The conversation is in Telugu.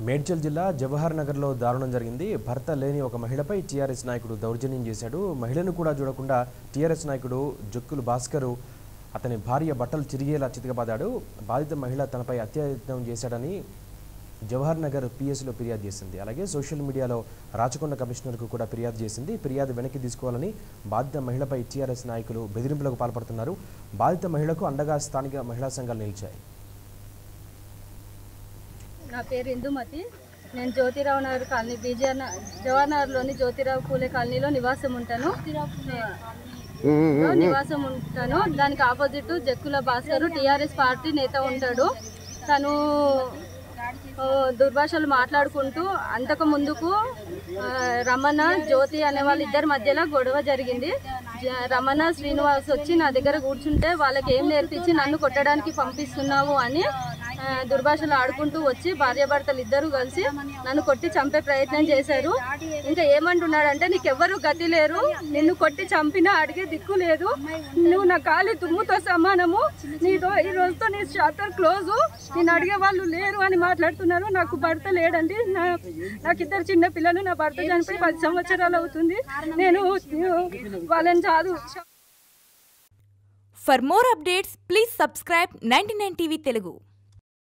మేడ్చల్ జిల్లా జవహర్ నగర్లో దారుణం జరిగింది భర్త లేని ఒక మహిళపై టీఆర్ఎస్ నాయకుడు దౌర్జన్యం చేశాడు మహిళను కూడా చూడకుండా టీఆర్ఎస్ నాయకుడు జొక్కులు భాస్కరు అతని భార్య బట్టలు చిరిగేలా చితకబాదాడు బాధిత మహిళ తనపై అత్యాయత్నం చేశాడని జవహర్ నగర్ పిఎస్లో ఫిర్యాదు చేసింది అలాగే సోషల్ మీడియాలో రాచకొండ కమిషనర్కు కూడా ఫిర్యాదు చేసింది ఫిర్యాదు వెనక్కి తీసుకోవాలని బాధిత మహిళపై టీఆర్ఎస్ నాయకులు బెదిరింపులకు పాల్పడుతున్నారు బాధిత మహిళకు అండగా స్థానిక మహిళా సంఘాలు నిలిచాయి నా పేరు ఇందుమతి నేను జ్యోతిరావు నగర్ కాలనీ బీజేఆర్ న- జవహర్ నగర్లోని జ్యోతిరావు పూలే కాలనీలో నివాసం ఉంటాను లో నివాసం ఉంటాను దానికి opposite Jakkula Bhaskar TRS party నేత ఉంటాడు తను ఆ, దుర్భాషలు మాట్లాడుకుంటూ అంతకు ముందుకు ఆ, రమణ జ్యోతి అనే వాళ్ళ ఇద్దరి మధ్యలో గొడవ జరిగింది జ- రమణ శ్రీనివాస్ వచ్చి నా దగ్గర కూర్చుంటే వాళ్ళకి ఏం నేర్పించి నన్ను కొట్టడానికి పంపిస్తున్నావు అని ఆ, దుర్భాషలు ఆడుకుంటూ వచ్చి భార్యాభర్తలు ఇద్దరు కలిసి నన్ను కొట్టి చంపే ప్రయత్నం చేశారు ఇంకా ఏమంటున్నాడంటే నీకెవ్వరు గతి లేరు నిన్ను కొట్టి చంపినా అడిగే దిక్కు లేదు నువ్వు నా కాలి తుమ్ముతో సమానము నీతో ఈ రోజుతో నీ షాటర్ క్లోజు నేను అడిగే వాళ్ళు లేరు అని మాట్లాడుతున్నారు నాకు భర్త లేడండి నా నాకు ఇద్దరు చిన్న పిల్లలు నా భర్త చనిపోయి పది సంవత్సరాలు అవుతుంది నేను వాళ్ళని చాలు For more updates, please subscribe 99 TV Telugu.